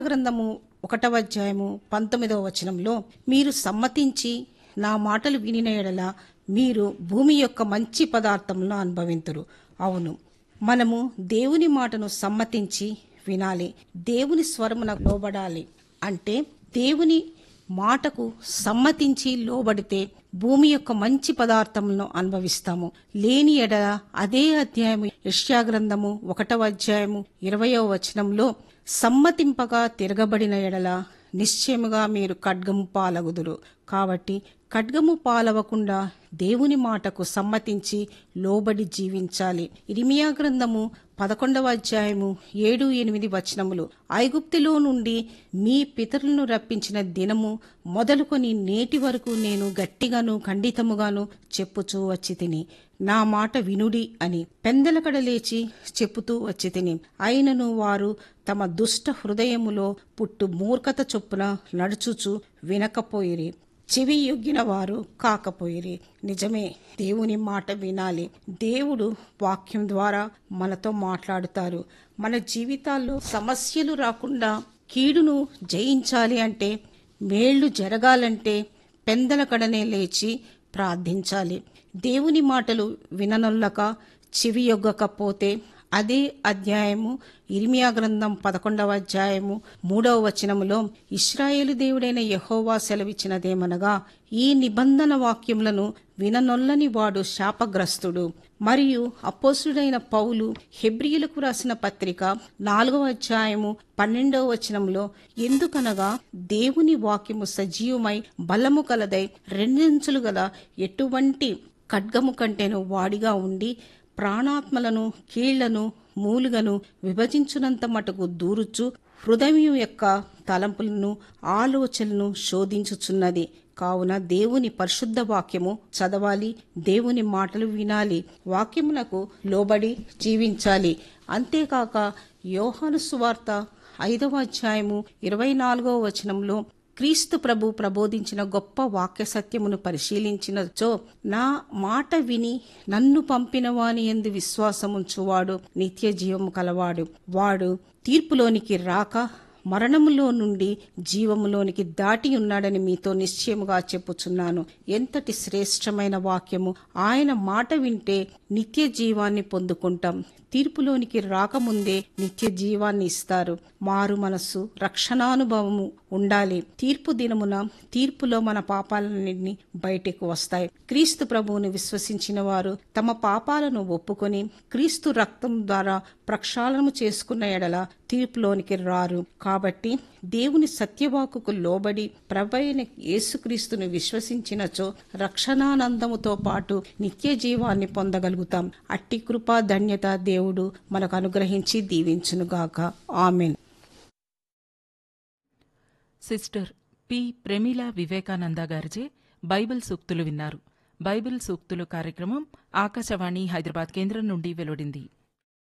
గ్రంథము ఒకటవ అధ్యాయము పంతొమ్మిదవ వచనంలో మీరు సమ్మతించి నా మాటలు వినిన ఎడల మీరు భూమి యొక్క మంచి పదార్థములను అనుభవింతురు అవును మనము దేవుని మాటను సమ్మతించి వినాలి దేవుని స్వరమున లోబడాలి అంటే దేవుని మాటకు సమ్మతించి లోబడితే భూమి యొక్క మంచి పదార్థములను అనుభవిస్తాము లేని ఎడల అదే అధ్యాయము యష్యా గ్రంథము ఒకటవ అధ్యాయము ఇరవయవ వచనంలో సమ్మతింపగా తిరగబడిన ఎడల నిశ్చయముగా మీరు ఖడ్గము పాలగుదురు కాబట్టి ఖడ్గము పాలవకుండా దేవుని మాటకు సమ్మతించి లోబడి జీవించాలి ఇరిమియా గ్రంథము పదకొండవ అధ్యాయము ఏడు ఎనిమిది వచనములు ఐగుప్తులో నుండి మీ పితరులను రప్పించిన దినము మొదలుకొని నేటి వరకు నేను గట్టిగాను ఖండితముగాను చెప్పుచూ వచ్చి తిని నా మాట వినుడి అని పెందలకడ లేచి చెప్పుతూ వచ్చి తిని అయినను వారు తమ దుష్ట హృదయములో పుట్టు మూర్ఖత చొప్పున నడుచుచు వినకపోయిరి చెవి యొగ్గిన వారు కాకపోయిరి నిజమే దేవుని మాట వినాలి దేవుడు వాక్యం ద్వారా మనతో మాట్లాడుతారు మన జీవితాల్లో సమస్యలు రాకుండా కీడును జయించాలి అంటే మేళ్లు జరగాలంటే పెందలకడనే లేచి ప్రార్థించాలి దేవుని మాటలు విననొల్లక చెవి యొగ్గకపోతే అదే అధ్యాయము ఇర్మియా గ్రంథం పదకొండవ అధ్యాయము మూడవ వచనములో ఇస్రాయేలు దేవుడైన యహోవా సెలవిచ్చినదేమనగా ఈ నిబంధన వాక్యములను విననొల్లని వాడు శాపగ్రస్తుడు మరియు అపోసుడైన పౌలు హెబ్రియులకు రాసిన పత్రిక నాలుగవ అధ్యాయము పన్నెండవ వచనంలో ఎందుకనగా దేవుని వాక్యము సజీవమై బలము కలదై రెండించులు గల ఎటువంటి ఖడ్గము కంటేను వాడిగా ఉండి ప్రాణాత్మలను కీళ్లను మూలుగను విభజించునంత మటుకు దూరుచు హృదయం యొక్క తలంపులను ఆలోచనలను శోధించుచున్నది కావున దేవుని పరిశుద్ధ వాక్యము చదవాలి దేవుని మాటలు వినాలి వాక్యమునకు లోబడి జీవించాలి అంతేకాక యోహాను సువార్త ఐదవ అధ్యాయము ఇరవై నాలుగవ వచనంలో క్రీస్తు ప్రభు ప్రబోధించిన గొప్ప వాక్య సత్యమును పరిశీలించినచో నా మాట విని నన్ను పంపిన వాని ఎందు విశ్వాసముంచువాడు నిత్య జీవము కలవాడు వాడు తీర్పులోనికి రాక మరణములో నుండి జీవములోనికి దాటి ఉన్నాడని మీతో నిశ్చయముగా చెప్పుచున్నాను ఎంతటి శ్రేష్టమైన వాక్యము ఆయన మాట వింటే నిత్య జీవాన్ని పొందుకుంటాం తీర్పులోనికి రాకముందే నిత్య జీవాన్ని ఇస్తారు మారు మనస్సు రక్షణానుభవము ఉండాలి తీర్పు దినమున తీర్పులో మన పాపాలన్నింటినీ బయటకు వస్తాయి క్రీస్తు ప్రభువుని విశ్వసించిన వారు తమ పాపాలను ఒప్పుకొని క్రీస్తు రక్తం ద్వారా ప్రక్షాళనము చేసుకున్న ఎడల తీర్పులోనికి రారు కాబట్టి దేవుని సత్యవాకుకు లోబడి ప్రభైన యేసుక్రీస్తును విశ్వసించినచో రక్షణానందముతో పాటు నిత్య జీవాన్ని పొందగలుగుతాం అట్టి కృపా ధన్యత దేవుడు మనకు అనుగ్రహించి దీవించునుగాక amen sister P Pramila Vivekananda గారిచే బైబిల్ సూక్తులు విన్నారు బైబిల్ సూక్తులు కార్యక్రమం ఆకాశవాణి హైదరాబాద్ కేంద్రం నుండి వెలువడింది